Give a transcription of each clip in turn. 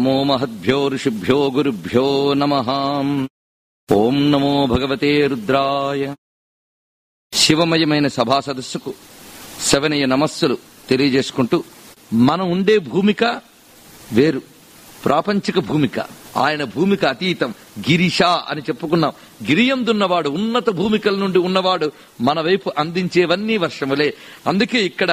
నమో మహద్భ్యో ఋషిభ్యో గురుభ్యో నమ ఓం నమో భగవతే రుద్రాయ శివమయమైన సభా సదస్సుకు శవనీయ నమస్సులు తెలియజేసుకుంటూ మనం ఉండే భూమిక వేరు ప్రాపంచిక భూమిక ఆయన భూమిక అతీతం గిరిష అని చెప్పుకున్నాం గిరియందున్నవాడు ఉన్నత భూమికల నుండి ఉన్నవాడు మన వైపు అందించేవన్నీ వర్షములే అందుకే ఇక్కడ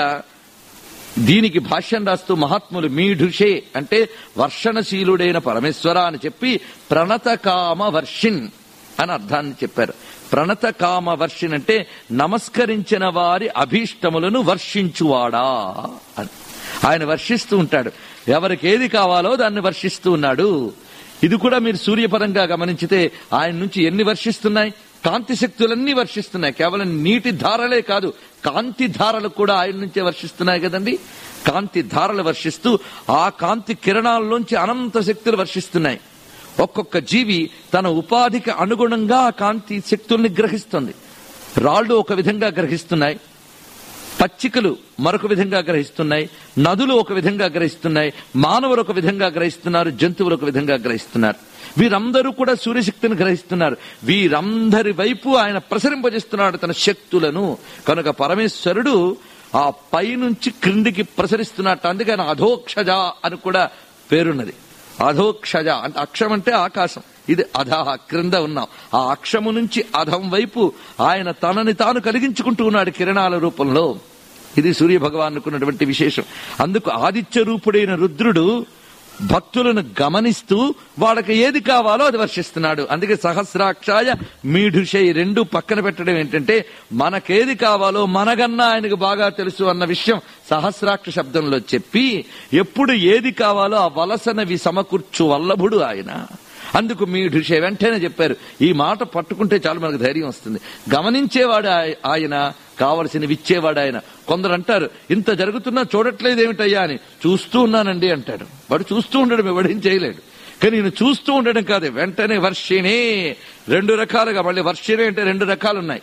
దీనికి భాష్యం రాస్తూ మహాత్ములు మీఢుషే అంటే వర్షణశీలుడైన పరమేశ్వర అని చెప్పి ప్రణతకామ వర్షిన్ అని అర్థాన్ని చెప్పారు ప్రణతకామ వర్షిన్ అంటే నమస్కరించిన వారి అభీష్టములను వర్షించువాడా అని ఆయన వర్షిస్తూ ఉంటాడు ఎవరికి ఏది కావాలో దాన్ని వర్షిస్తూ ఉన్నాడు ఇది కూడా మీరు సూర్యపరంగా గమనించితే ఆయన నుంచి ఎన్ని వర్షిస్తున్నాయి కాంతి శక్తులన్నీ వర్షిస్తున్నాయి కేవలం నీటి ధారలే కాదు కాంతి ధారలు కూడా ఆయన నుంచే వర్షిస్తున్నాయి కదండి కాంతి ధారలు వర్షిస్తూ ఆ కాంతి కిరణాల్లోంచి అనంత శక్తులు వర్షిస్తున్నాయి ఒక్కొక్క జీవి తన ఉపాధికి అనుగుణంగా ఆ కాంతి శక్తుల్ని గ్రహిస్తుంది రాళ్లు ఒక విధంగా గ్రహిస్తున్నాయి పచ్చికలు మరొక విధంగా గ్రహిస్తున్నాయి నదులు ఒక విధంగా గ్రహిస్తున్నాయి మానవులు ఒక విధంగా గ్రహిస్తున్నారు జంతువులు ఒక విధంగా గ్రహిస్తున్నారు వీరందరూ కూడా సూర్యశక్తిని గ్రహిస్తున్నారు వీరందరి వైపు ఆయన ప్రసరింపజేస్తున్నాడు తన శక్తులను కనుక పరమేశ్వరుడు ఆ పై నుంచి క్రిందికి ప్రసరిస్తున్నట్టు అందుకే ఆయన అధోక్షజ అని కూడా పేరున్నది అధోక్షజ అంటే అక్షం అంటే ఆకాశం ఇది అధహ క్రింద ఉన్నాం ఆ అక్షము నుంచి అధం వైపు ఆయన తనని తాను కలిగించుకుంటూ ఉన్నాడు కిరణాల రూపంలో ఇది సూర్య భగవానుకున్నటువంటి విశేషం అందుకు ఆదిత్య రూపుడైన రుద్రుడు భక్తులను గమనిస్తూ వాళ్ళకి ఏది కావాలో అది వర్షిస్తున్నాడు అందుకే సహస్రాక్షాయ మీఢుషై రెండు పక్కన పెట్టడం ఏంటంటే మనకేది కావాలో మనగన్నా ఆయనకు బాగా తెలుసు అన్న విషయం సహస్రాక్ష శబ్దంలో చెప్పి ఎప్పుడు ఏది కావాలో ఆ వలసనవి సమకూర్చు వల్లభుడు ఆయన అందుకు మీ ఢుషే వెంటనే చెప్పారు ఈ మాట పట్టుకుంటే చాలు మనకు ధైర్యం వస్తుంది గమనించేవాడు ఆయ- ఆయన కావలసినవి ఇచ్చేవాడు ఆయన కొందరు అంటారు ఇంత జరుగుతున్నా చూడట్లేదు ఏమిటయ్యా అని చూస్తూ ఉన్నానండి అంటాడు వాడు చూస్తూ ఉండడం ఎవడేం చేయలేడు కానీ నేను చూస్తూ ఉండడం కాదు వెంటనే వర్షిణే రెండు రకాలుగా మళ్ళీ వర్షిణే అంటే రెండు రకాలు ఉన్నాయి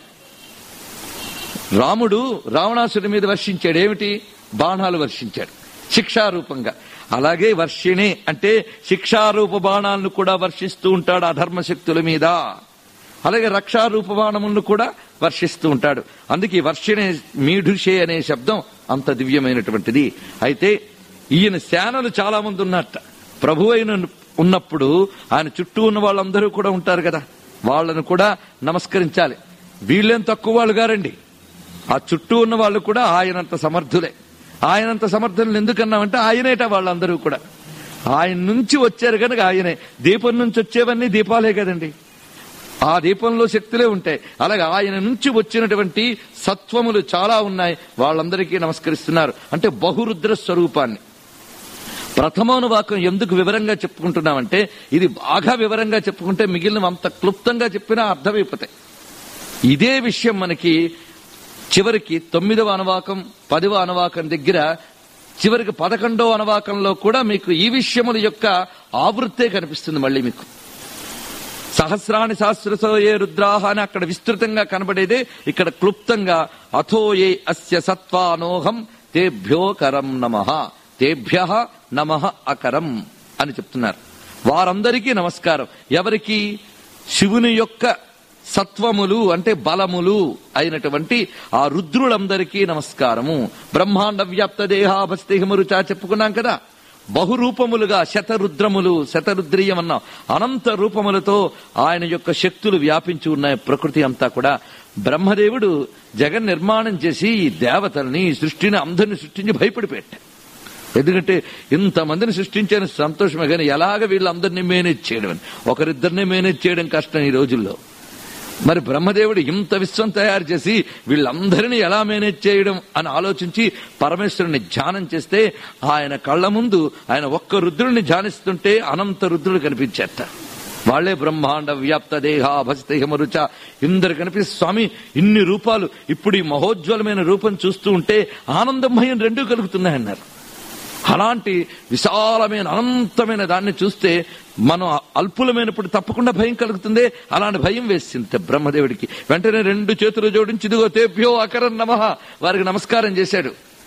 రాముడు రావణాసుడి మీద వర్షించాడు ఏమిటి బాణాలు వర్షించాడు శిక్షారూపంగా అలాగే వర్షిణి అంటే శిక్షారూప బాణాలను కూడా వర్షిస్తూ ఉంటాడు అధర్మ శక్తుల మీద అలాగే రక్షారూప బాణములను కూడా వర్షిస్తూ ఉంటాడు అందుకే ఈ వర్షిణే మీఢుషే అనే శబ్దం అంత దివ్యమైనటువంటిది అయితే ఈయన సేనలు చాలా మంది ఉన్నట్ట ప్రభు అయిన ఉన్నప్పుడు ఆయన చుట్టూ ఉన్న వాళ్ళందరూ కూడా ఉంటారు కదా వాళ్ళను కూడా నమస్కరించాలి వీళ్ళేం తక్కువ వాళ్ళు గారండి ఆ చుట్టూ ఉన్న వాళ్ళు కూడా ఆయనంత సమర్థులే ఆయనంత సమర్థులను ఎందుకన్నామంటే ఆయనేట వాళ్ళందరూ కూడా ఆయన నుంచి వచ్చారు కనుక ఆయనే దీపం నుంచి వచ్చేవన్నీ దీపాలే కదండి ఆ దీపంలో శక్తులే ఉంటాయి అలాగే ఆయన నుంచి వచ్చినటువంటి సత్వములు చాలా ఉన్నాయి వాళ్ళందరికీ నమస్కరిస్తున్నారు అంటే బహురుద్ర స్వరూపాన్ని ప్రథమానువాకం ఎందుకు వివరంగా చెప్పుకుంటున్నామంటే ఇది బాగా వివరంగా చెప్పుకుంటే మిగిలిన అంత క్లుప్తంగా చెప్పినా అర్థమైపోతాయి ఇదే విషయం మనకి చివరికి తొమ్మిదవ అనువాకం పదవ అనువాకం దగ్గర చివరికి పదకొండవ అనువాకంలో కూడా మీకు ఈ విషయముల యొక్క ఆవృత్తే కనిపిస్తుంది మళ్ళీ మీకు సహస్రాణి సహస్రసో ఏ రుద్రాహ అని అక్కడ విస్తృతంగా కనబడేదే ఇక్కడ క్లుప్తంగా అథో ఏ అస్య సత్వానోహం తేభ్యో కరం నమ తేభ్య నమ అకరం అని చెప్తున్నారు వారందరికీ నమస్కారం ఎవరికి శివుని యొక్క సత్వములు అంటే బలములు అయినటువంటి ఆ రుద్రులందరికీ నమస్కారము బ్రహ్మాండ వ్యాప్త దేహాభస్తిహమరుచా చెప్పుకున్నాం కదా బహురూపములుగా శతరుద్రములు శతరుద్రీయం అన్నాం అనంత రూపములతో ఆయన యొక్క శక్తులు వ్యాపించి ఉన్నాయి ప్రకృతి అంతా కూడా బ్రహ్మదేవుడు జగన్ నిర్మాణం చేసి ఈ దేవతల్ని ఈ సృష్టిని అందరిని సృష్టించి భయపడిపెట్టాడు ఎందుకంటే ఇంతమందిని సృష్టించిన సంతోషమే కానీ ఎలాగ వీళ్ళందరినీ మేనేజ్ చేయడం అని ఒకరిద్దరిని మేనేజ్ చేయడం కష్టం ఈ రోజుల్లో మరి బ్రహ్మదేవుడు ఇంత విశ్వం తయారు చేసి వీళ్ళందరినీ ఎలా మేనేజ్ చేయడం అని ఆలోచించి పరమేశ్వరుని ధ్యానం చేస్తే ఆయన కళ్ళ ముందు ఆయన ఒక్క రుద్రుడిని ధ్యానిస్తుంటే అనంత రుద్రుడు కనిపించేట వాళ్లే బ్రహ్మాండ వ్యాప్త దేహాభస్తిహమరుచ ఇందరు కనిపిస్తే స్వామి ఇన్ని రూపాలు ఇప్పుడు ఈ మహోజ్వలమైన రూపం చూస్తూ ఉంటే ఆనందమయం రెండూ కలుగుతున్నాయన్నారు అలాంటి విశాలమైన అనంతమైన దాన్ని చూస్తే మనం అల్పులమైనప్పుడు తప్పకుండా భయం కలుగుతుంది అలాంటి భయం వేసింది బ్రహ్మదేవుడికి వెంటనే రెండు చేతులు జోడించి ఇదిగో తేభ్యో అకరం నమ వారికి నమస్కారం చేశాడు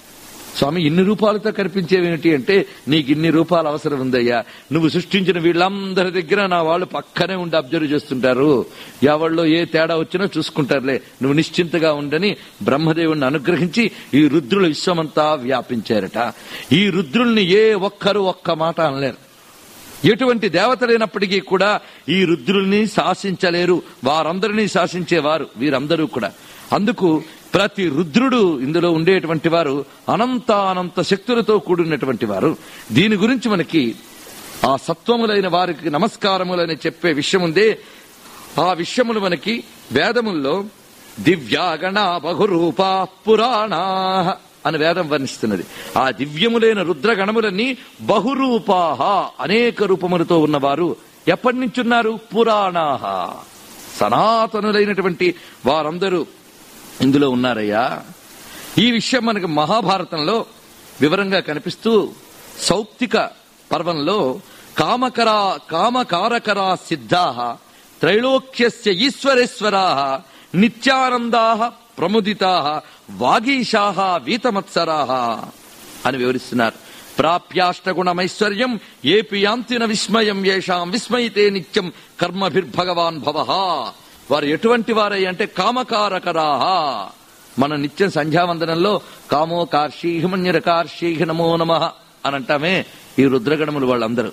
స్వామి ఇన్ని రూపాలతో కనిపించేవేమిటి అంటే నీకు ఇన్ని రూపాయలు అవసరం ఉందయ్యా నువ్వు సృష్టించిన వీళ్ళందరి దగ్గర నా వాళ్ళు పక్కనే ఉండి అబ్జర్వ్ చేస్తుంటారు ఎవళ్ళో ఏ తేడా వచ్చినా చూసుకుంటారులే నువ్వు నిశ్చింతగా ఉండని బ్రహ్మదేవుణ్ణి అనుగ్రహించి ఈ రుద్రుల విశ్వమంతా వ్యాపించారట ఈ రుద్రుల్ని ఏ ఒక్కరు ఒక్క మాట అనలేరు ఎటువంటి దేవతలైనప్పటికీ కూడా ఈ రుద్రుల్ని శాసించలేరు వారందరినీ శాసించేవారు వీరందరూ కూడా అందుకు ప్రతి రుద్రుడు ఇందులో ఉండేటువంటి వారు అనంత అనంత శక్తులతో కూడినటువంటి వారు దీని గురించి మనకి ఆ సత్వములైన వారికి నమస్కారములని చెప్పే విషయం ఉందే ఆ విషయములు మనకి వేదముల్లో దివ్యాగణ బహురూపా పురాణా అని వేదం వర్ణిస్తున్నది ఆ దివ్యములైన రుద్రగణములన్నీ బహురూపాహ అనేక రూపములతో ఉన్నవారు ఎప్పటి నుంచి ఉన్నారు పురాణాహ సనాతనులైనటువంటి వారందరూ ఇందులో ఉన్నారయ్యా ఈ విషయం మనకి మహాభారతంలో వివరంగా కనిపిస్తూ సౌప్తిక పర్వంలో కామకరా కామకారకరా సిద్ధా త్రైలోక్యస్య ఈశ్వరేశ్వరా నిత్యానందా ప్రముదితా వాగీషా వీతమత్సరా అని వివరిస్తున్నారు ప్రాప్యాష్టగుణమైశ్వర్యం ఏపి యాంతిన విస్మయం ఏషాం విస్మయితే నిత్యం కర్మభిర్భగవాన్ భవ వారు ఎటువంటి వారై అంటే కామకారకరాహ మన నిత్యం సంధ్యావందనంలో కామో కార్షీ హిమన్యర కార్షీ నమో నమ అని అంటామే ఈ రుద్రగణములు వాళ్ళందరూ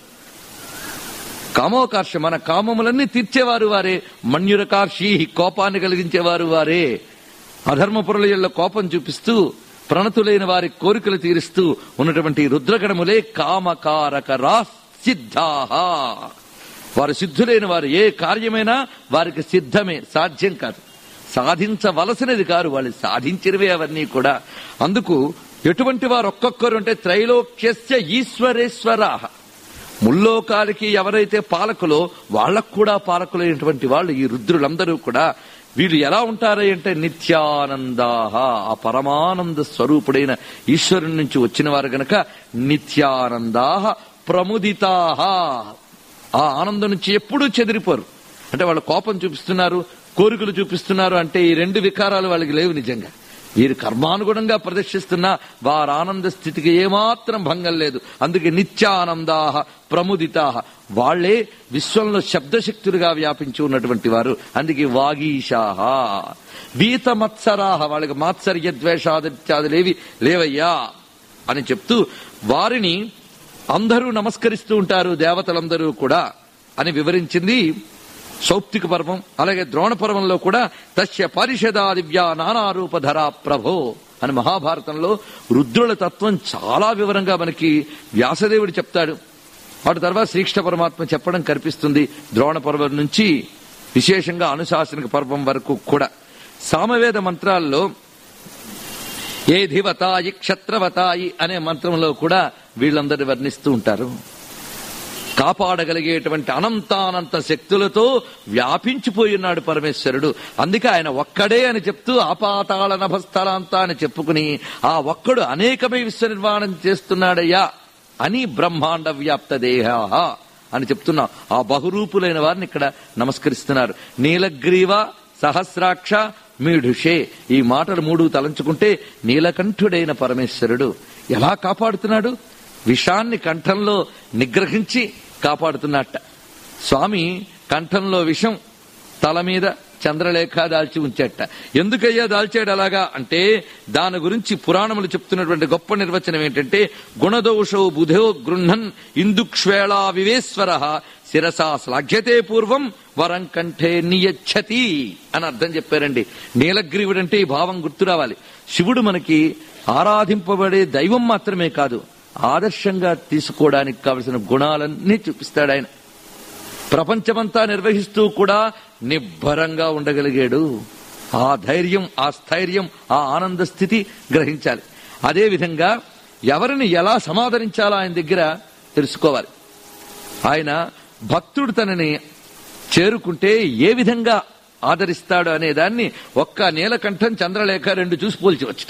కామోకార్ష మన కామములన్నీ తీర్చేవారు వారే మన్యురకార్షి కోపాన్ని కలిగించేవారు వారే అధర్మపురుల యొక్క కోపం చూపిస్తూ ప్రణతులైన వారి కోరికలు తీరుస్తూ ఉన్నటువంటి ఈ రుద్రగణములే కామకారకరా సిద్ధాహ వారు సిద్ధులైన వారు ఏ కార్యమైనా వారికి సిద్ధమే సాధ్యం కాదు సాధించవలసినది కాదు వాళ్ళు సాధించినవే అవన్నీ కూడా అందుకు ఎటువంటి వారు ఒక్కొక్కరు అంటే త్రైలోక్యస్య ఈశ్వరేశ్వరాహ ముల్లోకాలకి ఎవరైతే పాలకులో వాళ్ళకు కూడా పాలకులైనటువంటి వాళ్ళు ఈ రుద్రులందరూ కూడా వీళ్ళు ఎలా ఉంటారు అంటే నిత్యానందాహ ఆ పరమానంద స్వరూపుడైన ఈశ్వరుని నుంచి వచ్చిన వారు గనక నిత్యానందాహ ప్రముదితాహ ఆ ఆనందం నుంచి ఎప్పుడూ చెదిరిపోరు అంటే వాళ్ళ కోపం చూపిస్తున్నారు కోరికలు చూపిస్తున్నారు అంటే ఈ రెండు వికారాలు వాళ్ళకి లేవు నిజంగా వీరు కర్మానుగుణంగా ప్రదర్శిస్తున్న వారి ఆనంద స్థితికి ఏమాత్రం భంగం లేదు అందుకే నిత్యానందాహ ప్రముదితాహ వాళ్లే విశ్వంలో శబ్దశక్తులుగా వ్యాపించి ఉన్నటువంటి వారు అందుకే వాగీషాహ వీత మత్సరాహ వాళ్ళకి మాత్సర్య ద్వేషాదిత్యాదులేవి లేవయ్యా అని చెప్తూ వారిని అందరూ నమస్కరిస్తూ ఉంటారు దేవతలందరూ కూడా అని వివరించింది సౌప్తిక పర్వం అలాగే ద్రోణ పర్వంలో కూడా తస్య పరిషదా దివ్య నానారూపధరా ప్రభో అని మహాభారతంలో రుద్రుల తత్వం చాలా వివరంగా మనకి వ్యాసదేవుడు చెప్తాడు వాటి తర్వాత శ్రీకృష్ణ పరమాత్మ చెప్పడం కనిపిస్తుంది ద్రోణ పర్వం నుంచి విశేషంగా అనుశాసనిక పర్వం వరకు కూడా సామవేద మంత్రాల్లో ఏ ధివతాయి క్షత్రవతాయి అనే మంత్రంలో కూడా వీళ్ళందరినీ వర్ణిస్తూ ఉంటారు కాపాడగలిగేటువంటి అనంతానంత శక్తులతో వ్యాపించిపోయినాడు పరమేశ్వరుడు అందుకే ఆయన ఒక్కడే అని చెప్తూ ఆపాతాళ నభస్థలాంత అని చెప్పుకుని ఆ ఒక్కడు అనేకమై విశ్వ నిర్మాణం చేస్తున్నాడయ్యా అని బ్రహ్మాండ వ్యాప్త దేహ అని చెప్తున్నా ఆ బహురూపులైన వారిని ఇక్కడ నమస్కరిస్తున్నారు నీలగ్రీవ సహస్రాక్ష మీఢుషే ఈ మాటలు మూడు తలంచుకుంటే నీలకంఠుడైన పరమేశ్వరుడు ఎలా కాపాడుతున్నాడు విషాన్ని కంఠంలో నిగ్రహించి కాపాడుతున్నట్ట స్వామి కంఠంలో విషం తల మీద చంద్రలేఖ దాల్చి ఉంచేట ఎందుకయ్యా దాల్చాడు అలాగా అంటే దాని గురించి పురాణములు చెప్తున్నటువంటి గొప్ప నిర్వచనం ఏంటంటే గుణదోషో బుధో గృహన్ ఇందుక్ష్వేళా వివేశ్వర శిరసా శ్లాఘ్యతే పూర్వం వరం కంఠే నియచ్చతి అని అర్థం చెప్పారండి నీలగ్రీవుడు అంటే ఈ భావం గుర్తు రావాలి శివుడు మనకి ఆరాధింపబడే దైవం మాత్రమే కాదు ఆదర్శంగా తీసుకోవడానికి కావలసిన గుణాలన్నీ చూపిస్తాడు ఆయన ప్రపంచమంతా నిర్వహిస్తూ కూడా నిబ్బరంగా ఉండగలిగాడు ఆ ధైర్యం ఆ స్థైర్యం ఆ ఆనంద స్థితి గ్రహించాలి అదే విధంగా ఎవరిని ఎలా సమాదరించాలో ఆయన దగ్గర తెలుసుకోవాలి ఆయన భక్తుడు తనని చేరుకుంటే ఏ విధంగా ఆదరిస్తాడు అనే దాన్ని ఒక్క నీలకంఠం చంద్రలేఖ రెండు చూసి పోల్చి వచ్చట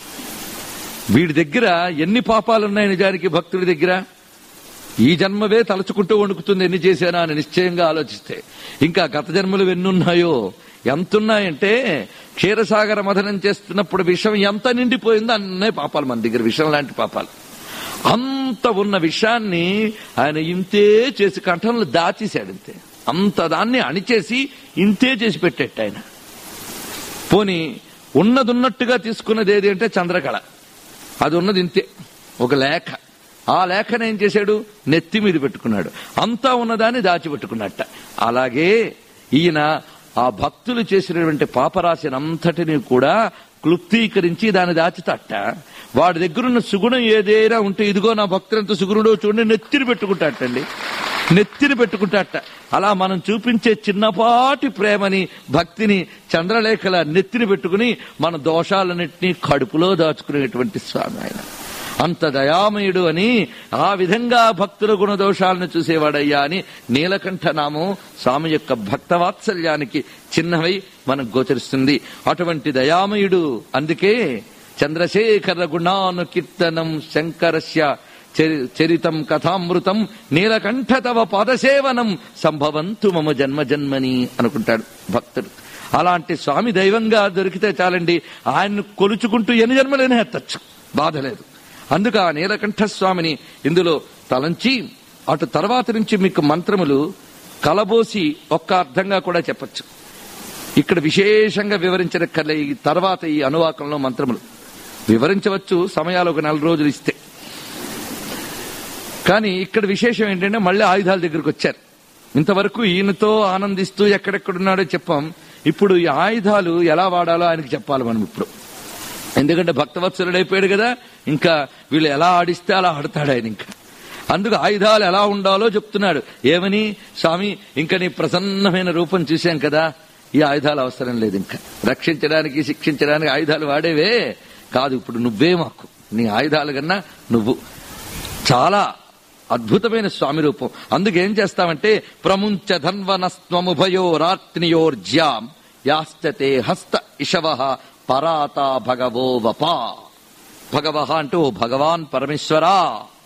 వీడి దగ్గర ఎన్ని పాపాలున్నాయి నిజానికి భక్తుడి దగ్గర ఈ జన్మవే తలుచుకుంటూ వణుకుతుంది ఎన్ని చేశానా అని నిశ్చయంగా ఆలోచిస్తే ఇంకా గత జన్మలు ఎన్నున్నాయో ఎంతున్నాయంటే క్షీరసాగర మథనం చేస్తున్నప్పుడు విషం ఎంత నిండిపోయిందో అన్నే పాపాలు మన దగ్గర విషం లాంటి పాపాలు అంత ఉన్న విషయాన్ని ఆయన ఇంతే చేసి కంఠంలో దాచేశాడు ఇంతే అంత దాన్ని అణిచేసి ఇంతే చేసి పెట్టేట ఆయన పోని ఉన్నదున్నట్టుగా తీసుకున్నది ఏది అంటే చంద్రకళ అది ఉన్నది ఇంతే ఒక లేఖ ఆ లేఖను ఏం చేశాడు నెత్తి మీద పెట్టుకున్నాడు అంతా ఉన్నదాన్ని దాచిపెట్టుకున్నట్ట అలాగే ఈయన ఆ భక్తులు చేసినటువంటి పాపరాశిని అంతటిని కూడా క్లుప్తీకరించి దాన్ని దాచుతట వాడి దగ్గరున్న సుగుణం ఏదైనా ఉంటే ఇదిగో నా భక్తులు ఎంత సుగుణుడో చూడండి నెత్తిని పెట్టుకుంటాటండి నెత్తిని పెట్టుకుంటాట అలా మనం చూపించే చిన్నపాటి ప్రేమని భక్తిని చంద్రలేఖల నెత్తిని పెట్టుకుని మన దోషాలన్నింటినీ కడుపులో దాచుకునేటువంటి స్వామి ఆయన అంత దయామయుడు అని ఆ విధంగా భక్తుల గుణ దోషాలను చూసేవాడయ్యా అని నీలకంఠ నామం స్వామి యొక్క భక్తవాత్సల్యానికి చిన్నవై మనకు గోచరిస్తుంది అటువంటి దయామయుడు అందుకే చంద్రశేఖర గుణాను కీర్తనం శంకరస్య చరి- చరితం కథామృతం నీలకంఠ తవ పాదసేవనం సంభవంతు మమ జన్మ జన్మని అనుకుంటాడు భక్తుడు అలాంటి స్వామి దైవంగా దొరికితే చాలండి ఆయన్ను కొలుచుకుంటూ ఎన్ని జన్మలైనా ఎత్తచ్చు బాధ లేదు అందుకు ఆ నీలకంఠ స్వామిని ఇందులో తలంచి అటు తర్వాత నుంచి మీకు మంత్రములు కలబోసి ఒక్క అర్థంగా కూడా చెప్పచ్చు ఇక్కడ విశేషంగా వివరించనక్కర్లే ఈ తర్వాత ఈ అనువాకంలో మంత్రములు వివరించవచ్చు సమయాలు ఒక నెల రోజులు ఇస్తే కానీ ఇక్కడ విశేషం ఏంటంటే మళ్ళీ ఆయుధాల దగ్గరకు వచ్చారు ఇంతవరకు ఈయనతో ఆనందిస్తూ ఎక్కడెక్కడున్నాడో చెప్పాం ఇప్పుడు ఈ ఆయుధాలు ఎలా వాడాలో ఆయనకి చెప్పాలి మనం ఇప్పుడు ఎందుకంటే భక్తవత్సలుడు అయిపోయాడు కదా ఇంకా వీళ్ళు ఎలా ఆడిస్తే అలా ఆడతాడు ఆయన ఇంకా అందుకు ఆయుధాలు ఎలా ఉండాలో చెప్తున్నాడు ఏమని స్వామి ఇంకా నీ ప్రసన్నమైన రూపం చూశాం కదా ఈ ఆయుధాలు అవసరం లేదు ఇంకా రక్షించడానికి శిక్షించడానికి ఆయుధాలు వాడేవే కాదు ఇప్పుడు నువ్వే మాకు నీ ఆయుధాలు కన్నా నువ్వు చాలా అద్భుతమైన స్వామి రూపం అందుకేం చేస్తామంటే ప్రముంచ ధన్వనస్త్వముభయో రాత్నియోర్జ్యాం యాశ్చతే హస్త ఇషవ పరాత భగవో వపా భగవ అంటూ "ఓ భగవాన్ పరమేశ్వరా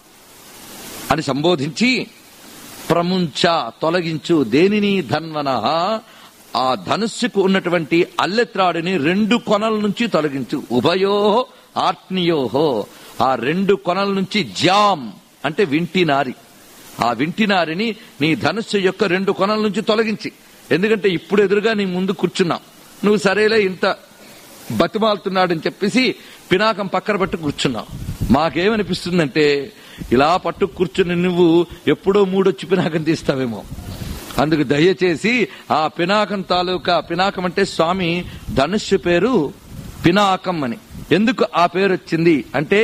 అని సంబోధించి ప్రముంచ తొలగించు దేనిని ధన్వన ఆ ధనుస్సుకు ఉన్నటువంటి అల్లెత్రాడిని రెండు కొనల నుంచి తొలగించు ఉభయో ఆత్మీయోహో ఆ రెండు కొనల నుంచి జామ్ అంటే వింటినారి ఆ వింటినారిని నీ ధనుస్సు యొక్క రెండు కొనల నుంచి తొలగించి ఎందుకంటే ఇప్పుడు ఎదురుగా నీ ముందు కూర్చున్నావు నువ్వు సరేలే ఇంత బతిమాలుతున్నాడని చెప్పేసి పినాకం పక్కన పట్టు కూర్చున్నావు మాకేమనిపిస్తుందంటే ఇలా పట్టు కూర్చుని నువ్వు ఎప్పుడో మూడొచ్చి పినాకం తీస్తావేమో అందుకు దయచేసి ఆ పినాకం తాలూకా పినాకం అంటే స్వామి ధనుష్య పేరు పినాకం అని ఎందుకు ఆ పేరు వచ్చింది అంటే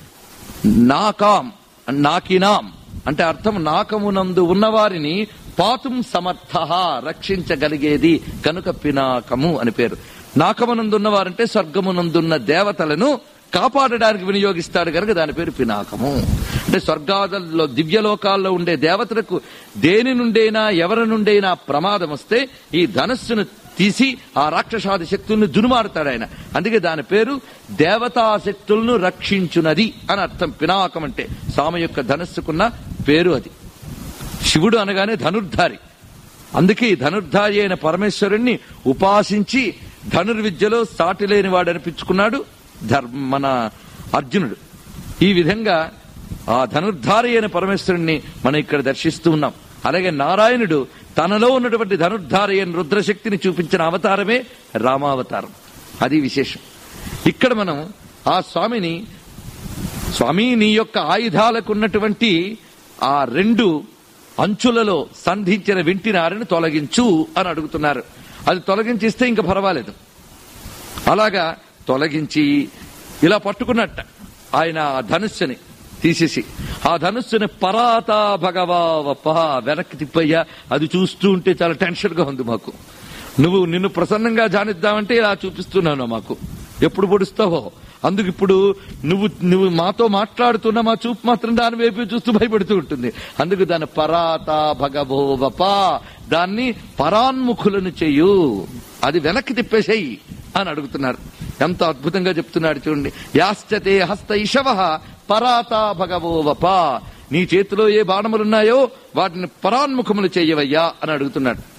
నాకాం నాకినాం అంటే అర్థం నాకమునందు ఉన్నవారిని పాతుం సమర్థ రక్షించగలిగేది కనుక పినాకము అని పేరు నాకమునందు ఉన్నవారంటే స్వర్గమునందున్న దేవతలను కాపాడడానికి వినియోగిస్తాడు కనుక దాని పేరు పినాకము అంటే స్వర్గాదుల్లో దివ్యలోకాల్లో ఉండే దేవతలకు దేని నుండైనా ఎవరి నుండైనా ప్రమాదం వస్తే ఈ ధనస్సును తీసి ఆ రాక్షసాది శక్తుల్ని దునుమారుతాడు ఆయన అందుకే దాని పేరు దేవతా శక్తులను రక్షించునది అని అర్థం పినాకం అంటే స్వామి యొక్క ధనస్సుకున్న పేరు అది శివుడు అనగానే ధనుర్ధారి అందుకే ఈ ధనుర్ధారి అయిన పరమేశ్వరుణ్ణి ఉపాసించి ధనుర్విద్యలో సాటి లేని వాడు అనిపించుకున్నాడు ధర్మ మన అర్జునుడు ఈ విధంగా ఆ ధనుర్ధారి అయిన పరమేశ్వరుణ్ణి మనం ఇక్కడ దర్శిస్తూ ఉన్నాం అలాగే నారాయణుడు తనలో ఉన్నటువంటి ధనుర్ధారి అయిన రుద్రశక్తిని చూపించిన అవతారమే రామావతారం అది విశేషం ఇక్కడ మనం ఆ స్వామిని స్వామి నీ యొక్క ఆయుధాలకు ఉన్నటువంటి ఆ రెండు అంచులలో సంధించిన వింటినారిని తొలగించు అని అడుగుతున్నారు అది తొలగించిస్తే ఇంకా పర్వాలేదు అలాగా తొలగించి ఇలా పట్టుకున్నట్ట ఆయన ఆ ధనుస్సుని తీసేసి ఆ ధనుస్సుని పరాత భగవావప్ప వెనక్కి తిప్పయ్యా అది చూస్తూ ఉంటే చాలా టెన్షన్ గా ఉంది మాకు నువ్వు నిన్ను ప్రసన్నంగా జానిద్దామంటే ఇలా చూపిస్తున్నాను మాకు ఎప్పుడు పొడుస్తావో అందుకు ఇప్పుడు నువ్వు నువ్వు మాతో మాట్లాడుతున్న మా చూపు మాత్రం దాని వైపు చూస్తూ భయపడుతూ ఉంటుంది అందుకు దాని పరాత భగవోవప దాన్ని పరాన్ముఖులను చెయ్యు అది వెనక్కి తిప్పేసేయి అని అడుగుతున్నారు ఎంత అద్భుతంగా చెప్తున్నాడు చూడండి యాశ్చతే హస్త ఇషవ పరాత భగవోవప నీ చేతిలో ఏ బాణములున్నాయో వాటిని పరాన్ముఖములు చెయ్యవయ్యా అని అడుగుతున్నాడు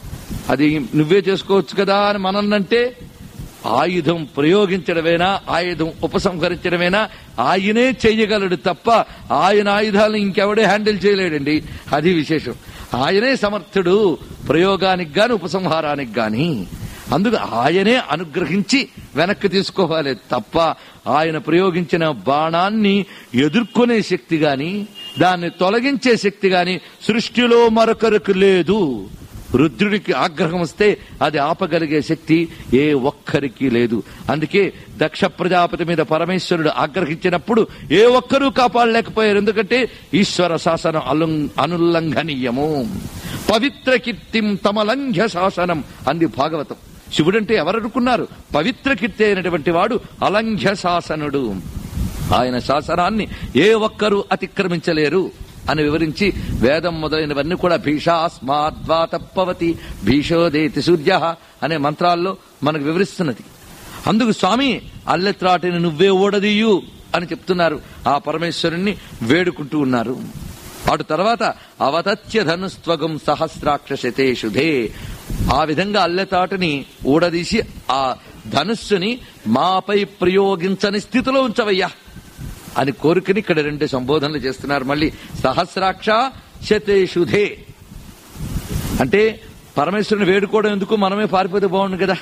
అది నువ్వే చేసుకోవచ్చు కదా అని మనన్నంటే ఆయుధం ప్రయోగించడమేనా ఆయుధం ఉపసంహరించడమేనా ఆయనే చెయ్యగలడు తప్ప ఆయన ఆయుధాలను ఇంకెవడే హ్యాండిల్ చేయలేడండి అది విశేషం ఆయనే సమర్థుడు ప్రయోగానికి గాని ఉపసంహారానికి గాని అందుకు ఆయనే అనుగ్రహించి వెనక్కి తీసుకోవాలి తప్ప ఆయన ప్రయోగించిన బాణాన్ని ఎదుర్కొనే శక్తి గాని దాన్ని తొలగించే శక్తి గాని సృష్టిలో మరొకరికి లేదు రుద్రుడికి ఆగ్రహం వస్తే అది ఆపగలిగే శక్తి ఏ ఒక్కరికి లేదు అందుకే దక్ష ప్రజాపతి మీద పరమేశ్వరుడు ఆగ్రహించినప్పుడు ఏ ఒక్కరూ కాపాడలేకపోయారు ఎందుకంటే ఈశ్వర శాసనం అలు అనుల్లంఘనీయము పవిత్ర కీర్తిం తమలంఘ్య శాసనం అంది భాగవతం శివుడంటే ఎవరనుకున్నారు పవిత్ర కీర్తి అయినటువంటి వాడు అలంఘ్య శాసనుడు ఆయన శాసనాన్ని ఏ ఒక్కరూ అతిక్రమించలేరు అని వివరించి వేదం మొదలైనవన్నీ కూడా భీషాస్మాద్వా తప్పవతి భీషోదేతి సూర్య అనే మంత్రాల్లో మనకు వివరిస్తున్నది అందుకు స్వామి అల్లెత్రాటిని నువ్వే ఓడదీయు అని చెప్తున్నారు ఆ పరమేశ్వరుణ్ణి వేడుకుంటూ ఉన్నారు అటు తర్వాత అవతత్య ధనుస్త్వగం సహస్రాక్ష శతేషుధే ఆ విధంగా అల్లెతాటిని ఊడదీసి ఆ ధనుస్సుని మాపై ప్రయోగించని స్థితిలో ఉంచవయ్యా అని కోరికని ఇక్కడ రెండు సంబోధనలు చేస్తున్నారు మళ్ళీ సహస్రాక్ష శతేషుధే అంటే పరమేశ్వరుని వేడుకోవడం ఎందుకు మనమే పారిపోతే బాగుండు కదా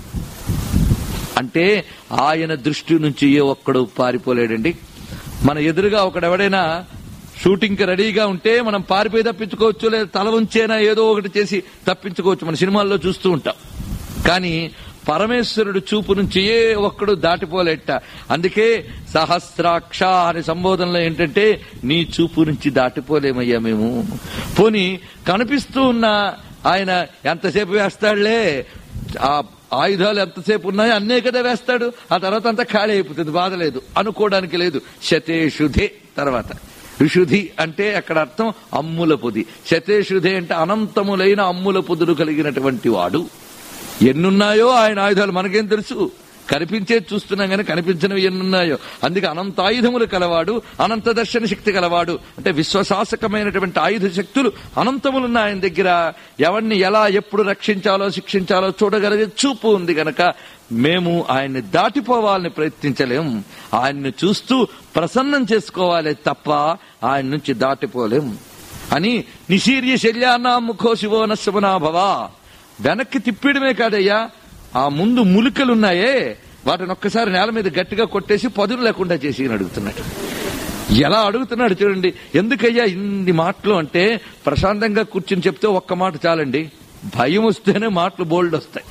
అంటే ఆయన దృష్టి నుంచి ఏ ఒక్కడు పారిపోలేడండి మన ఎదురుగా ఒకడెవడైనా షూటింగ్ కి రెడీగా ఉంటే మనం పారిపోయి తప్పించుకోవచ్చు లేదా తల ఉంచేనా ఏదో ఒకటి చేసి తప్పించుకోవచ్చు మన సినిమాల్లో చూస్తూ ఉంటాం కానీ పరమేశ్వరుడు చూపు నుంచి ఏ ఒక్కడు దాటిపోలేట అందుకే సహస్రాక్ష అనే సంబోధనలో ఏంటంటే నీ చూపు నుంచి దాటిపోలేమయ్యా మేము పోని కనిపిస్తూ ఉన్న ఆయన ఎంతసేపు వేస్తాడులే ఆ ఆయుధాలు ఎంతసేపు ఉన్నాయో అన్నే కదా వేస్తాడు ఆ తర్వాత అంతా ఖాళీ అయిపోతుంది బాధ లేదు అనుకోవడానికి లేదు శతేషుధే తర్వాత విశుధి అంటే అక్కడ అర్థం అమ్ముల పొది శతేషుధే అంటే అనంతములైన అమ్ముల పొదులు కలిగినటువంటి వాడు ఎన్నున్నాయో ఆయన ఆయుధాలు మనకేం తెలుసు కనిపించేది చూస్తున్నాం కానీ కనిపించినవి ఎన్నున్నాయో అందుకే అనంత ఆయుధములు కలవాడు అనంత దర్శన శక్తి కలవాడు అంటే విశ్వశాసకమైనటువంటి ఆయుధ శక్తులు అనంతములున్న ఆయన దగ్గర ఎవరిని ఎలా ఎప్పుడు రక్షించాలో శిక్షించాలో చూడగలిగే చూపు ఉంది గనక మేము ఆయన్ని దాటిపోవాలని ప్రయత్నించలేం ఆయన్ని చూస్తూ ప్రసన్నం చేసుకోవాలి తప్ప ఆయన నుంచి దాటిపోలేం అని నిశీర్య శల్యానా ముఖో శివో నశమనాభవా వెనక్కి తిప్పిడమే కాదయ్యా ఆ ముందు ములికలున్నాయే వాటిని ఒక్కసారి నేల మీద గట్టిగా కొట్టేసి పదును లేకుండా చేసి అని అడుగుతున్నాడు ఎలా అడుగుతున్నాడు చూడండి ఎందుకయ్యా ఇన్ని మాటలు అంటే ప్రశాంతంగా కూర్చుని చెప్తే ఒక్క మాట చాలండి భయం వస్తేనే మాటలు బోల్డ్ వస్తాయి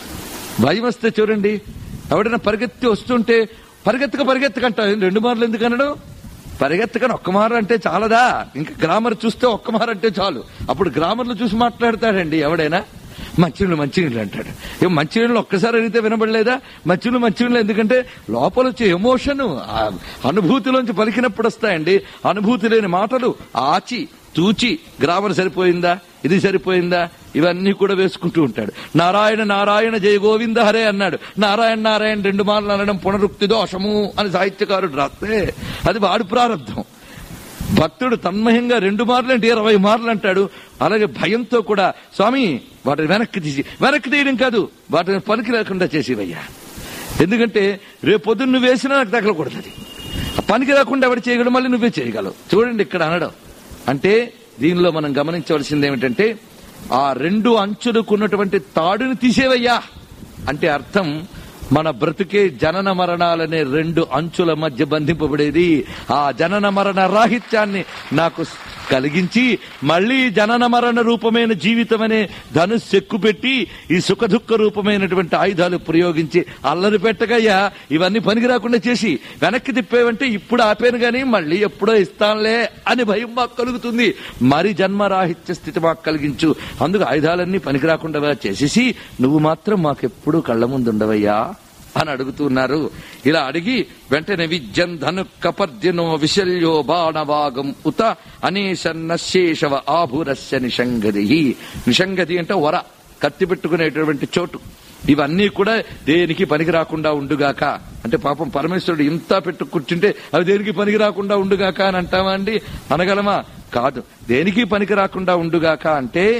భయం వస్తే చూడండి ఎవడైనా పరిగెత్తి వస్తుంటే పరిగెత్తక పరిగెత్తకంట రెండు మార్లు ఎందుకు అనడం పరిగెత్తకని ఒక్క మారు అంటే చాలదా ఇంకా గ్రామర్ చూస్తే ఒక్క మారు అంటే చాలు అప్పుడు గ్రామర్లు చూసి మాట్లాడతాడండి ఎవడైనా మంచినీళ్ళు మంచినీళ్ళు అంటాడు ఏం మంచినీళ్ళు ఒక్కసారి అడిగితే వినబడలేదా మంచినీళ్ళు మంచినీళ్ళు ఎందుకంటే లోపల వచ్చే ఎమోషన్ అనుభూతిలోంచి పలికినప్పుడు వస్తాయండి అనుభూతి లేని మాటలు ఆచి తూచి గ్రామర్ సరిపోయిందా ఇది సరిపోయిందా ఇవన్నీ కూడా వేసుకుంటూ ఉంటాడు నారాయణ నారాయణ జయ గోవింద హరే అన్నాడు నారాయణ నారాయణ రెండు మార్లు అనడం పునరుక్తి దోషము అని సాహిత్యకారుడు రాస్తే అది వాడు ప్రారంభం భక్తుడు తన్మయంగా రెండు మార్లు అంటే ఇరవై మార్లు అంటాడు అలాగే భయంతో కూడా స్వామి వాటిని వెనక్కి తీసి వెనక్కి తీయడం కాదు వాటిని పనికి లేకుండా చేసేవయ్యా ఎందుకంటే రేపు పొద్దున్న నువ్వు వేసినా నాకు తగలకూడదు ఆ పనికి రాకుండా ఎవరు చేయగలడు మళ్ళీ నువ్వే చేయగలవు చూడండి ఇక్కడ అనడం అంటే దీనిలో మనం గమనించవలసింది ఏమిటంటే ఆ రెండు అంచులకున్నటువంటి తాడుని తీసేవయ్యా అంటే అర్థం మన బ్రతుకే జనన మరణాలనే రెండు అంచుల మధ్య బంధింపబడేది ఆ జనన మరణ రాహిత్యాన్ని నాకు కలిగించి మళ్ళీ జనన మరణ రూపమైన జీవితం అనే ధనుస్సు ఎక్కుపెట్టి ఈ సుఖ దుఃఖ రూపమైనటువంటి ఆయుధాలు ప్రయోగించి అల్లరి పెట్టగయ్యా ఇవన్నీ పనికి రాకుండా చేసి వెనక్కి తిప్పేవంటే ఇప్పుడు ఆపాను గాని మళ్ళీ ఎప్పుడో ఇస్తానులే అని భయం మాకు కలుగుతుంది మరి జన్మరాహిత్య స్థితి మాకు కలిగించు అందుకు ఆయుధాలన్నీ పనికి రాకుండా చేసేసి నువ్వు మాత్రం మాకెప్పుడు కళ్ళ ముందు ఉండవయ్యా అని అడుగుతున్నారు ఇలా అడిగి వెంటనే విద్యం ధను కపర్దినో విశల్యో బాణవాగం ఉత అనేశన్నశేషవ ఆభురస్య నిషంగది నిషంగది అంటే వర కత్తి పెట్టుకునేటటువంటి చోటు ఇవన్నీ కూడా దేనికి పనికి రాకుండా ఉండుగాక అంటే పాపం పరమేశ్వరుడు ఇంత పెట్టు కూర్చుంటే అవి దేనికి పనికి రాకుండా ఉండుగాక అని అంటామా అండి అనగలమా కాదు దేనికి పనికి రాకుండా ఉండుగాక అంటే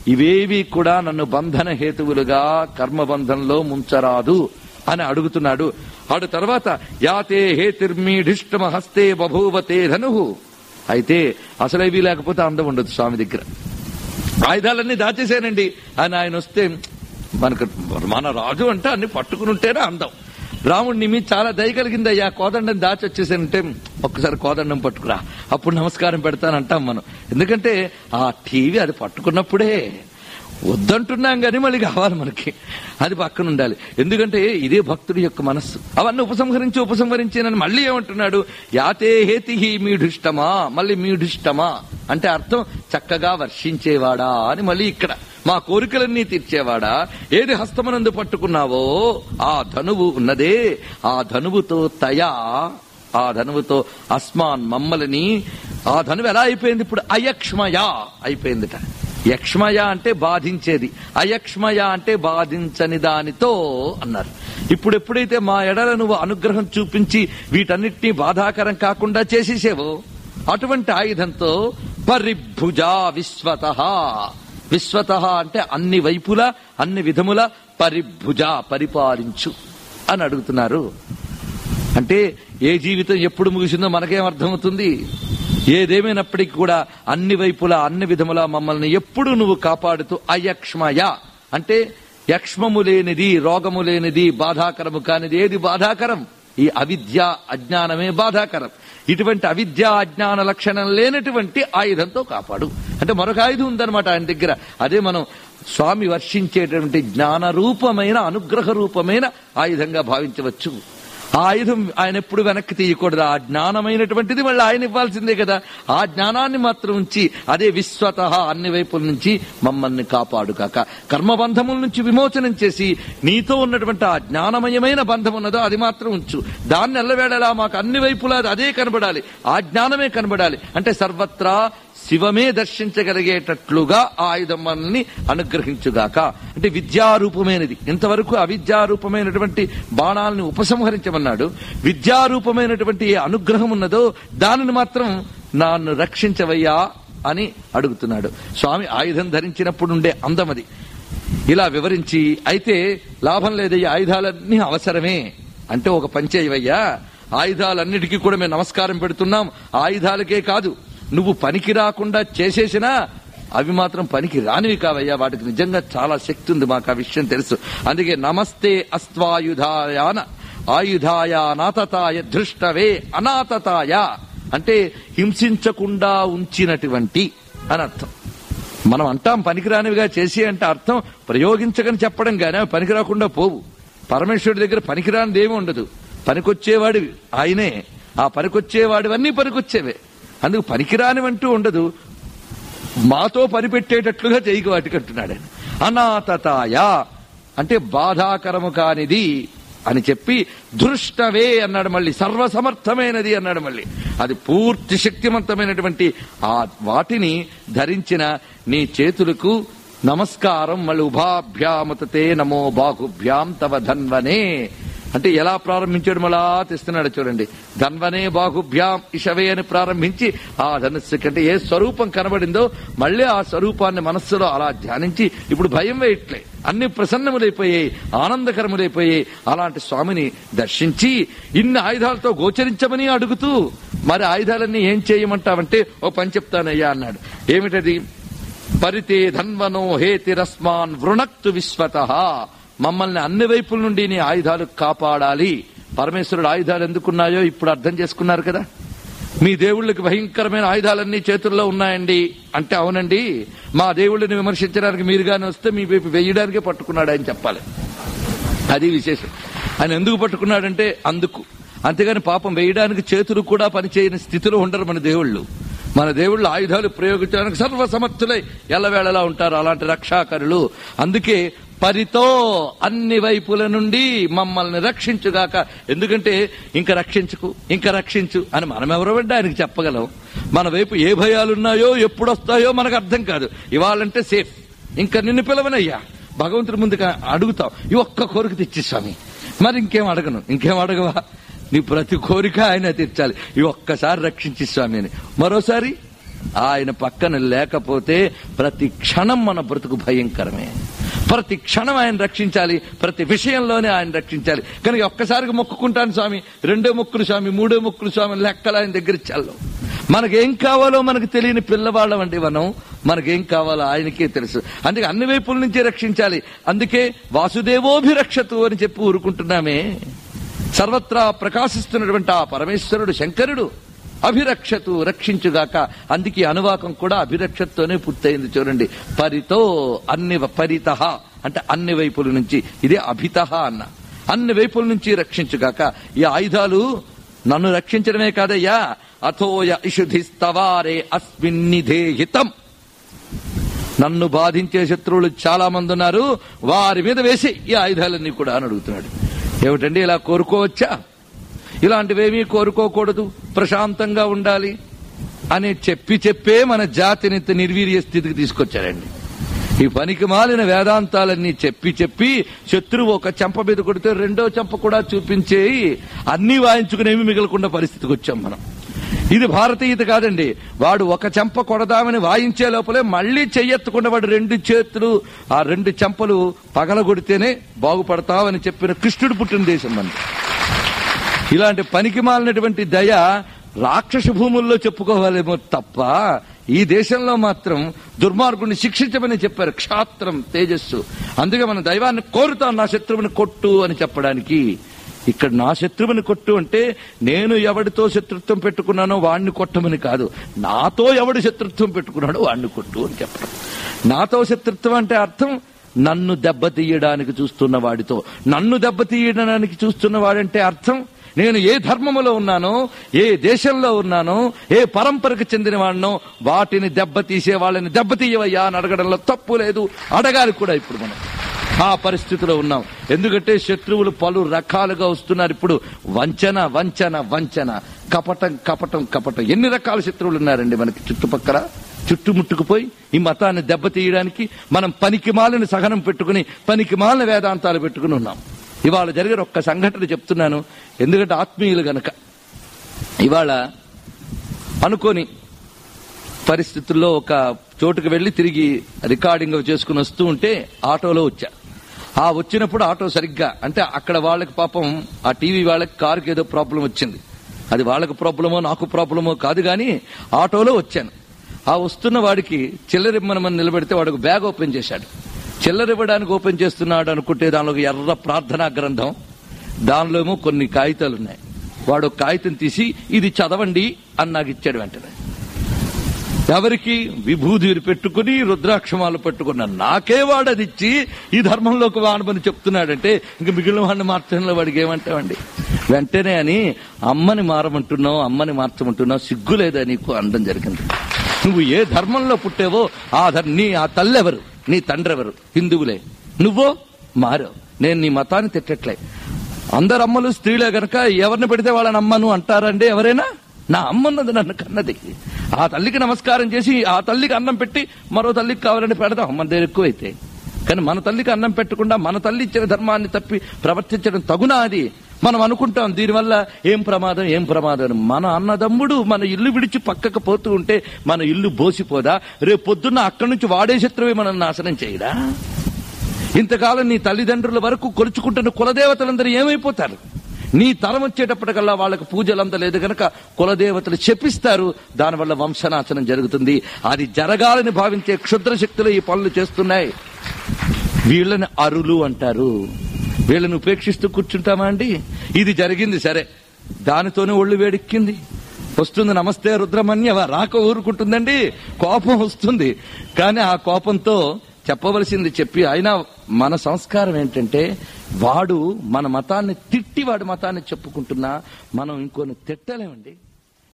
ఇవేవి కూడా నన్ను బంధన హేతువులుగా కర్మబంధంలో ముంచరాదు అని అడుగుతున్నాడు ఆడు తర్వాత యాతే హేతిర్మీఢిష్టమ హస్తే బభూవతే ధను అయితే అసలు ఇవి లేకపోతే అందం ఉండదు స్వామి దగ్గర ఆయుధాలన్నీ దాచేశానండి అని ఆయన వస్తే మనకు మన రాజు అంటే అన్ని పట్టుకుని ఉంటేనే అందం రాముడిని మీ చాలా దయ కలిగిందయ్యా కోదండం దాచి వచ్చేసానంటే ఒక్కసారి కోదండం పట్టుకురా అప్పుడు నమస్కారం పెడతానంటాం మనం ఎందుకంటే ఆ టీవీ అది పట్టుకున్నప్పుడే వద్దంటున్నాం కానీ మళ్ళీ కావాలి మనకి అది పక్కన ఉండాలి ఎందుకంటే ఇదే భక్తుడి యొక్క మనస్సు అవన్నీ ఉపసంహరించి ఉపసంహరించి నన్ను మళ్ళీ ఏమంటున్నాడు యాతే హేతి మీఢిష్టమా మళ్ళీ మీఢిష్టమా అంటే అర్థం చక్కగా వర్షించేవాడా అని మళ్ళీ ఇక్కడ మా కోరికలన్నీ తీర్చేవాడా ఏది హస్తమనందు పట్టుకున్నావో ఆ ధనువు ఉన్నదే ఆ ధనువుతో తయా ఆ ధనువుతో అస్మాన్ మమ్మల్ని ఆ ధనువు ఎలా అయిపోయింది ఇప్పుడు అయక్ష్మయా అయిపోయిందిట యక్ష్మయ అంటే బాధించేది అయక్ష్మయ అంటే బాధించని దానితో అన్నారు ఇప్పుడు ఎప్పుడైతే మా ఎడల నువ్వు అనుగ్రహం చూపించి వీటన్నిటినీ బాధాకరం కాకుండా చేసేసేవో అటువంటి ఆయుధంతో పరిభుజ విశ్వత విశ్వత అంటే అన్ని వైపులా అన్ని విధముల పరిభుజ పరిపాలించు అని అడుగుతున్నారు అంటే ఏ జీవితం ఎప్పుడు ముగిసిందో మనకేం అర్థమవుతుంది ఏదేమైనప్పటికీ కూడా అన్ని వైపులా అన్ని విధములా మమ్మల్ని ఎప్పుడు నువ్వు కాపాడుతూ అయక్ష్మయ అంటే యక్ష్మము లేనిది రోగము లేనిది బాధాకరము కానిది ఏది బాధాకరం ఈ అవిద్య అజ్ఞానమే బాధాకరం ఇటువంటి అవిద్య అజ్ఞాన లక్షణం లేనటువంటి ఆయుధంతో కాపాడు అంటే మరొక ఆయుధం ఉందన్నమాట ఆయన దగ్గర అదే మనం స్వామి వర్షించేటువంటి జ్ఞాన రూపమైన అనుగ్రహ రూపమైన ఆయుధంగా భావించవచ్చు ఆ ఆయుధం ఆయన ఎప్పుడు వెనక్కి తీయకూడదు ఆ జ్ఞానమైనటువంటిది మళ్ళీ ఆయన ఇవ్వాల్సిందే కదా ఆ జ్ఞానాన్ని మాత్రం ఉంచి అదే విశ్వత అన్ని వైపుల నుంచి మమ్మల్ని కాపాడు కాక కర్మబంధముల నుంచి విమోచనం చేసి నీతో ఉన్నటువంటి ఆ జ్ఞానమయమైన బంధం ఉన్నదో అది మాత్రం ఉంచు దాన్ని ఎల్లవేళలా మాకు అన్ని వైపులా అదే కనబడాలి ఆ జ్ఞానమే కనబడాలి అంటే సర్వత్రా శివమే దర్శించగలిగేటట్లుగా ఆ ఆయుధం మనల్ని అనుగ్రహించుగాక అంటే విద్యారూపమైనది ఇంతవరకు అవిద్యారూపమైనటువంటి బాణాలను ఉపసంహరించమన్నాడు విద్యారూపమైనటువంటి ఏ అనుగ్రహం ఉన్నదో దానిని మాత్రం నన్ను రక్షించవయ్యా అని అడుగుతున్నాడు స్వామి ఆయుధం ధరించినప్పుడు ఉండే అందం అది ఇలా వివరించి అయితే లాభం లేదయ్యా ఆయుధాలన్నీ అవసరమే అంటే ఒక పంచేయవయ్యా ఆయుధాలన్నిటికీ కూడా మేము నమస్కారం పెడుతున్నాం ఆయుధాలకే కాదు నువ్వు పనికి రాకుండా చేసేసినా అవి మాత్రం పనికి రానివి కావయ్యా వాటికి నిజంగా చాలా శక్తి ఉంది మాకు ఆ విషయం తెలుసు అందుకే నమస్తే అస్త్వాయుధాయాన ఆయుధాయ నాతతాయ దృష్టవే అనాతతాయ అంటే హింసించకుండా ఉంచినటువంటి అని అర్థం మనం అంటాం పనికిరానివిగా చేసి అంటే అర్థం ప్రయోగించకని చెప్పడం గానీ అవి పనికి రాకుండా పోవు పరమేశ్వరుడి దగ్గర పనికిరానిది ఏమి ఉండదు పనికొచ్చేవాడివి ఆయనే ఆ పనికొచ్చేవాడివన్నీ పనికొచ్చేవే అందుకు పనికిరానివంటూ ఉండదు మాతో పనిపెట్టేటట్లుగా చేయకు వాటికి అంటున్నాడు ఆయన అనాథతాయ అంటే బాధాకరము కానిది అని చెప్పి దృష్టవే అన్నాడు మళ్ళీ సర్వసమర్థమైనది అన్నాడు మళ్ళీ అది పూర్తి శక్తివంతమైనటువంటి ఆ వాటిని ధరించిన నీ చేతులకు నమస్కారం మళ్ళీ ఉభాభ్యామతే నమో బాహుభ్యాం తవ ధన్వనే అంటే ఎలా ప్రారంభించాడు మళ్ళా తెస్తున్నాడు చూడండి ధన్వనే బాహుభ్యాం ఇషవే అని ప్రారంభించి ఆ ధనుస్సు కంటే ఏ స్వరూపం కనబడిందో మళ్ళీ ఆ స్వరూపాన్ని మనస్సులో అలా ధ్యానించి ఇప్పుడు భయం వేయట్లే అన్ని ప్రసన్నములైపోయాయి ఆనందకరములైపోయాయి అలాంటి స్వామిని దర్శించి ఇన్ని ఆయుధాలతో గోచరించమని అడుగుతూ మరి ఆయుధాలన్నీ ఏం చేయమంటావంటే ఓ పని చెప్తానయ్యా అన్నాడు ఏమిటది పరితే ధన్వనో హేతిరస్మాన్ వృణక్తు విశ్వత మమ్మల్ని అన్ని వైపుల నుండి నీ ఆయుధాలు కాపాడాలి పరమేశ్వరుడు ఆయుధాలు ఎందుకున్నాయో ఇప్పుడు అర్థం చేసుకున్నారు కదా మీ దేవుళ్ళకి భయంకరమైన ఆయుధాలన్నీ చేతుల్లో ఉన్నాయండి అంటే అవునండి మా దేవుళ్ళని విమర్శించడానికి మీరుగానే వస్తే మీ వైపు వేయడానికే పట్టుకున్నాడు అని చెప్పాలి అది విశేషం ఆయన ఎందుకు పట్టుకున్నాడంటే అందుకు అంతేగాని పాపం వేయడానికి చేతులు కూడా పనిచేయని స్థితిలో ఉండరు మన దేవుళ్ళు మన దేవుళ్ళు ఆయుధాలు ప్రయోగించడానికి సర్వసమర్థులై ఎల్లవేళలా ఉంటారు అలాంటి రక్షాకరులు అందుకే పరితో అన్ని వైపుల నుండి మమ్మల్ని రక్షించుగాక ఎందుకంటే ఇంకా రక్షించుకు ఇంకా రక్షించు అని మనం ఎవరెవరంటే ఆయనకి చెప్పగలం మన వైపు ఏ భయాలున్నాయో ఎప్పుడు వస్తాయో మనకు అర్థం కాదు ఇవాళంటే సేఫ్ ఇంకా నిన్ను పిలవనయ్యా భగవంతుడి ముందుగా అడుగుతాం ఈ ఒక్క కోరిక తెచ్చి స్వామి మరి ఇంకేం అడగను ఇంకేం అడగవా నీ ప్రతి కోరిక ఆయన తీర్చాలి ఈ ఒక్కసారి రక్షించి స్వామి అని మరోసారి ఆయన పక్కన లేకపోతే ప్రతి క్షణం మన బ్రతుకు భయంకరమే ప్రతి క్షణం ఆయన రక్షించాలి ప్రతి విషయంలోనే ఆయన రక్షించాలి కనుక ఒక్కసారిగా మొక్కుకుంటాను స్వామి రెండో మొక్కులు స్వామి మూడో మొక్కులు స్వామి లెక్కలు ఆయన దగ్గర చల్లం మనకేం కావాలో మనకు తెలియని పిల్లవాళ్ళం అండి మనం మనకేం కావాలో ఆయనకే తెలుసు అందుకే అన్ని వైపుల నుంచి రక్షించాలి అందుకే వాసుదేవోభిరక్షతు అని చెప్పి ఊరుకుంటున్నామే సర్వత్రా ప్రకాశిస్తున్నటువంటి ఆ పరమేశ్వరుడు శంకరుడు అభిరక్షతు రక్షించుగాక అందుకే ఈ అనువాకం కూడా అభిరక్షతతోనే పూర్తయింది చూడండి పరితో అన్ని పరిత అంటే అన్ని వైపుల నుంచి ఇదే అభిత అన్న అన్ని వైపుల నుంచి రక్షించుగాక ఈ ఆయుధాలు నన్ను రక్షించడమే కాదయ్యా అథోయ ఇషుధిస్తవారే అస్మిన్నిధే హితం నన్ను బాధించే శత్రువులు చాలా మంది ఉన్నారు వారి మీద వేసి ఈ ఆయుధాలన్నీ కూడా అని అడుగుతున్నాడు ఏమిటండి ఇలా కోరుకోవచ్చా ఇలాంటివేమీ కోరుకోకూడదు ప్రశాంతంగా ఉండాలి అని చెప్పి చెప్పే మన జాతిని ఇంత నిర్వీర్య స్థితికి తీసుకొచ్చారండి ఈ పనికి మాలిన వేదాంతాలన్నీ చెప్పి చెప్పి శత్రువు ఒక చెంప మీద కొడితే రెండో చెంప కూడా చూపించేయి అన్నీ వాయించుకునేవి మిగలకుండా పరిస్థితికి వచ్చాం మనం ఇది భారతీయత కాదండి వాడు ఒక చెంప కొడదామని వాయించే లోపలే మళ్ళీ చెయ్యెత్తకుండా వాడు రెండు చేతులు ఆ రెండు చెంపలు పగలగొడితేనే బాగుపడతావని చెప్పిన కృష్ణుడు పుట్టిన దేశం మనది ఇలాంటి పనికి మాలినటువంటి దయ రాక్షస భూముల్లో చెప్పుకోవాలేమో తప్ప ఈ దేశంలో మాత్రం దుర్మార్గుడిని శిక్షించమని చెప్పారు క్షాత్రం తేజస్సు అందుకే మన దైవాన్ని కోరుతాం నా శత్రువుని కొట్టు అని చెప్పడానికి ఇక్కడ నా శత్రువుని కొట్టు అంటే నేను ఎవడితో శత్రుత్వం పెట్టుకున్నానో వాణ్ణి కొట్టమని కాదు నాతో ఎవడు శత్రుత్వం పెట్టుకున్నాడో వాణ్ణి కొట్టు అని చెప్పడం నాతో శత్రుత్వం అంటే అర్థం నన్ను దెబ్బతీయడానికి చూస్తున్న వాడితో నన్ను దెబ్బతీయడానికి చూస్తున్న వాడంటే అర్థం నేను ఏ ధర్మములో ఉన్నానో ఏ దేశంలో ఉన్నానో ఏ పరంపరకు చెందిన వాడినో వాటిని దెబ్బతీసే వాళ్ళని దెబ్బతీయవయ్యా అని అడగడంలో తప్పు లేదు అడగాలి కూడా ఇప్పుడు మనం ఆ పరిస్థితిలో ఉన్నాం ఎందుకంటే శత్రువులు పలు రకాలుగా వస్తున్నారు ఇప్పుడు వంచన వంచన వంచన కపటం కపటం కపటం ఎన్ని రకాల శత్రువులు ఉన్నారండి మనకి చుట్టుపక్కల చుట్టుముట్టుకుపోయి ఈ మతాన్ని దెబ్బతీయడానికి మనం పనికి మాలిన సహనం పెట్టుకుని పనికి మాలిన వేదాంతాలు పెట్టుకుని ఉన్నాం ఇవాళ జరిగిన ఒక్క సంఘటన చెప్తున్నాను ఎందుకంటే ఆత్మీయులు గనక ఇవాళ అనుకోని పరిస్థితుల్లో ఒక చోటుకు వెళ్లి తిరిగి రికార్డింగ్ చేసుకుని వస్తూ ఉంటే ఆటోలో వచ్చా ఆ వచ్చినప్పుడు ఆటో సరిగ్గా అంటే అక్కడ వాళ్ళకి పాపం ఆ టీవీ వాళ్ళకి కారుకి ఏదో ప్రాబ్లం వచ్చింది అది వాళ్ళకి ప్రాబ్లమో నాకు ప్రాబ్లమో కాదు కానీ ఆటోలో వచ్చాను ఆ వస్తున్న వాడికి చిల్లరిమ్మనమని నిలబెడితే వాడికి బ్యాగ్ ఓపెన్ చేశాడు చిల్లరివ్వడానికి ఓపెన్ చేస్తున్నాడు అనుకుంటే దానిలో ఒక ఎర్ర ప్రార్థనా గ్రంథం దానిలో ఏమో కొన్ని కాగితాలు ఉన్నాయి వాడు ఒక కాగితం తీసి ఇది చదవండి అని నాకు ఇచ్చాడు వెంటనే ఎవరికి విభూతి పెట్టుకుని రుద్రాక్షమాలు పెట్టుకున్న నాకే వాడు అది ఇచ్చి ఈ ధర్మంలోకి వాడమని చెప్తున్నాడంటే ఇంక మిగిలిన వాడిని మార్చడంలో వాడికి ఏమంటావండి వెంటనే అని అమ్మని మారమంటున్నావు అమ్మని మార్చమంటున్నావు సిగ్గు లేదా నీకు అనడం జరిగింది నువ్వు ఏ ధర్మంలో పుట్టావో ఆ ధర్ నీ ఆ తల్లెవరు నీ తండ్రి ఎవరు హిందువులే నువ్వో మారావు నేను నీ మతాన్ని తిట్టట్లే అందరు అమ్మలు స్త్రీలే గనక ఎవరిని పెడితే వాళ్ళని అమ్మను అంటారండి ఎవరైనా నా అమ్మన్నది నన్ను కన్నది ఆ తల్లికి నమస్కారం చేసి ఆ తల్లికి అన్నం పెట్టి మరో తల్లికి కావాలని పెడదాం మన దగ్గర ఎక్కువైతే కానీ మన తల్లికి అన్నం పెట్టకుండా మన తల్లి ఇచ్చిన ధర్మాన్ని తప్పి ప్రవర్తించడం తగునా అది మనం అనుకుంటాం దీనివల్ల ఏం ప్రమాదం ఏం ప్రమాదం అని. మన అన్నదమ్ముడు మన ఇల్లు విడిచి పక్కకు పోతూ ఉంటే మన ఇల్లు బోసిపోదా రేపు పొద్దున్న అక్కడి నుంచి వాడే శత్రువే మనం నాశనం చేయడా ఇంతకాలం నీ తల్లిదండ్రుల వరకు కొలుచుకుంటున్న కులదేవతలందరూ ఏమైపోతారు నీ తరం వచ్చేటప్పటికల్లా వాళ్ళకి పూజలు అందలేదు గనక కులదేవతలు చెప్పిస్తారు దానివల్ల వంశనాశనం జరుగుతుంది అది జరగాలని భావించే క్షుద్ర శక్తులు ఈ పనులు చేస్తున్నాయి వీళ్ళని అరులు అంటారు వీళ్ళని ఉపేక్షిస్తూ కూర్చుంటామా అండి ఇది జరిగింది సరే దానితోనే ఒళ్ళు వేడెక్కింది వస్తుంది నమస్తే రుద్రమన్యవ రాక ఊరుకుంటుందండి కోపం వస్తుంది కానీ ఆ కోపంతో చెప్పవలసింది చెప్పి అయినా మన సంస్కారం ఏంటంటే వాడు మన మతాన్ని తిట్టి వాడి మతాన్ని చెప్పుకుంటున్నా మనం ఇంకొని తిట్టలేమండి